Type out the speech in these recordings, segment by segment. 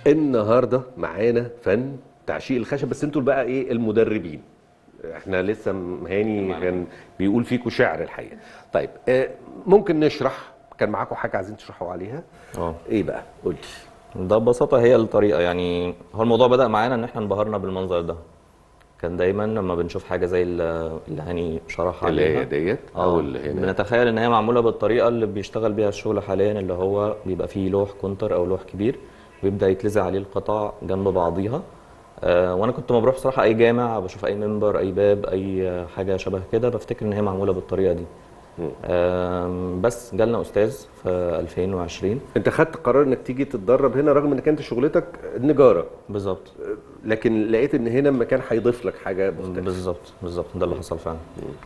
النهارده معانا فن تعشيق الخشب بس انتوا بقى ايه المدربين احنا لسه هاني كان بيقول فيكم شعر الحقيقه طيب آه، ممكن نشرح كان معاكم حاجه عايزين تشرحوا عليها اه ايه بقى قول لي ده ببساطة هي الطريقة يعني هو الموضوع بدأ معانا إن إحنا انبهرنا بالمنظر ده كان دايما لما بنشوف حاجة زي ال- اللي هاني شرح اللي عليها هي ديت اه او اللي هنا بنتخيل ان هي معموله بالطريقه اللي بيشتغل بيها الشغل حاليا اللي هو بيبقى فيه لوح كونتر او لوح كبير ويبدا يتلزق عليه القطع جنب بعضيها آه وانا كنت لما بروح بصراحه اي جامع بشوف اي منبر اي باب اي حاجه شبه كده بفتكر ان هي معموله بالطريقه دي آه بس جالنا استاذ في 2020 انت خدت قرار انك تيجي تتدرب هنا رغم انك انت شغلتك النجاره بالظبط لكن لقيت ان هنا المكان هيضيف لك حاجه مختلفه بالظبط بالظبط ده اللي حصل فعلا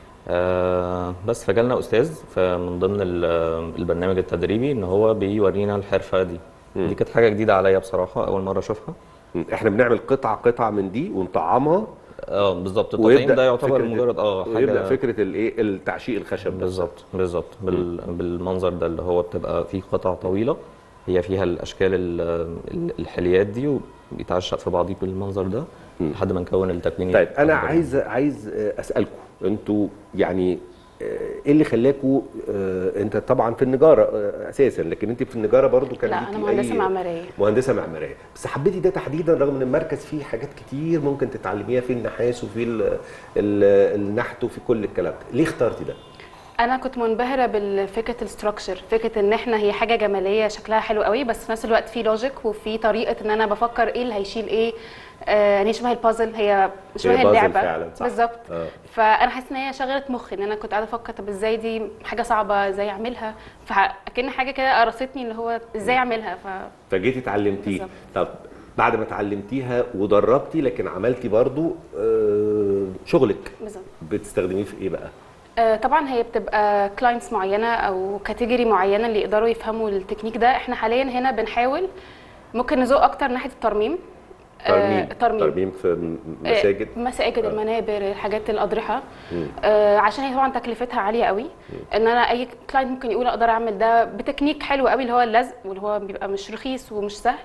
آه بس فجالنا استاذ فمن ضمن ال- البرنامج التدريبي ان هو بيورينا الحرفه دي دي كانت حاجه جديده عليا بصراحه اول مره اشوفها احنا بنعمل قطعه قطعه من دي ونطعمها اه بالظبط التطعيم ده يعتبر فكرة- مجرد اه حاجه ويبدا فكره الايه التعشيق الخشب ده بالظبط بالظبط بال... بالمنظر ده اللي هو بتبقى فيه قطع طويله هي فيها الاشكال ال- ال- الحليات دي وبيتعشق في بعضيه بالمنظر ده لحد ما نكون التكوين طيب انا الأخضر. عايز عايز آه، اسالكم انتوا يعني آه، ايه اللي خلاكوا آه، انت طبعا في النجاره آه، اساسا لكن انت في النجاره برضو كان لا ليكي انا مهندسه أي- معماريه مهندسه معماريه بس حبيتي ده تحديدا رغم ان المركز فيه حاجات كتير ممكن تتعلميها في النحاس وفي ال ال النحت وفي كل الكلام ده ليه اخترتي ده انا كنت منبهره بالفكره الاستراكشر فكره ان احنا هي حاجه جماليه شكلها حلو قوي بس في نفس الوقت في لوجيك وفي طريقه ان انا بفكر ايه اللي هيشيل ايه آه يعني شبه البازل هي شبه بازل اللعبه فعلاً، صح. بالظبط آه. فانا حاسه ان هي شغلت مخي ان انا كنت قاعده افكر طب ازاي دي حاجه صعبه ازاي اعملها فاكن حاجه كده قرصتني اللي هو ازاي اعملها ف فجيتي اتعلمتيه بالظبط. طب بعد ما اتعلمتيها ودربتي لكن عملتي برضو آه، شغلك بالظبط بتستخدميه في ايه بقى آه، طبعا هي بتبقى كلاينتس معينه او كاتيجوري معينه اللي يقدروا يفهموا التكنيك ده احنا حاليا هنا بنحاول ممكن نزوق اكتر ناحيه الترميم آه، ترميم ترميم ترميم في م- مساجد آه، مساجد المنابر الحاجات الاضرحه آه عشان هي طبعا تكلفتها عاليه قوي ان انا اي كلاينت ممكن يقول اقدر اعمل ده بتكنيك حلو قوي اللي هو اللزق واللي هو بيبقى مش رخيص ومش سهل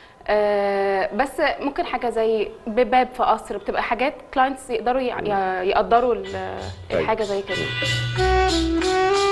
آه بس ممكن حاجه زي بباب في قصر بتبقى حاجات كلاينتس يقدروا ي- ي- يقدروا ال- طيب. الحاجه زي كده